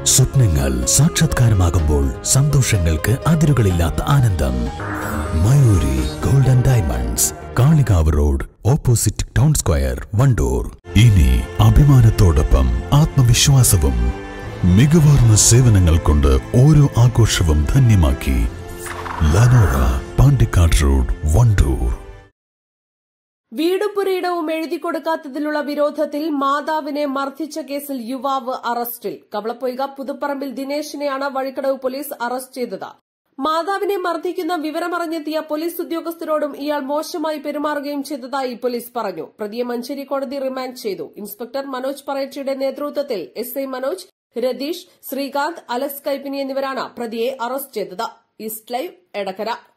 സ്വപ്നങ്ങൾ സാക്ഷാത്കാരമാകുമ്പോൾ സന്തോഷങ്ങൾക്ക് അതിരുകളില്ലാത്ത ആനന്ദം Mayuri golden diamonds Kalikavu road opposite town square Wandoor ഇനി അഭിമാനത്തോടൊപ്പം ആത്മവിശ്വാസവും മികവാർന്ന സേവനങ്ങൾ കൊണ്ട് ഓരോ ആഘോഷവും ധന്യമാക്കി ലനോറ പാണ്ടിക്കാട് റോഡ് വണ്ടൂർ വീടും പുരയിടവും എഴുതി കൊടുക്കാത്തതിലുള്ള വിരോധത്തിൽ മാതാവിനെ മർദ്ദിച്ച കേസിൽ യുവാവ് അറസ്റ്റിൽ കവളപ്പൊയ്ക പുതുപ്പറമ്പിൽ ദിനേശിനെയാണ് വഴിക്കടവ് പോലീസ് അറസ്റ്റ് ചെയ്തത് മാതാവിനെ മർദ്ദിക്കുന്ന വിവരമറിഞ്ഞെത്തിയ പോലീസ് ഉദ്യോഗസ്ഥരോടും ഇയാൾ മോശമായി പെരുമാറുകയും ചെയ്തതായി പോലീസ് പറഞ്ഞു പ്രതിയെ മഞ്ചേരി കോടതി റിമാൻഡ് ചെയ്തു ഇൻസ്പെക്ടർ മനോജ് പറയറ്റിയുടെ നേതൃത്വത്തിൽ S I Manoj Ratheesh Srikanth Alex Kaippini എന്നിവരാണ് പ്രതിയെ അറസ്റ്റ് ചെയ്തത് ഈസ്റ്റ് ലൈവ് എടക്കര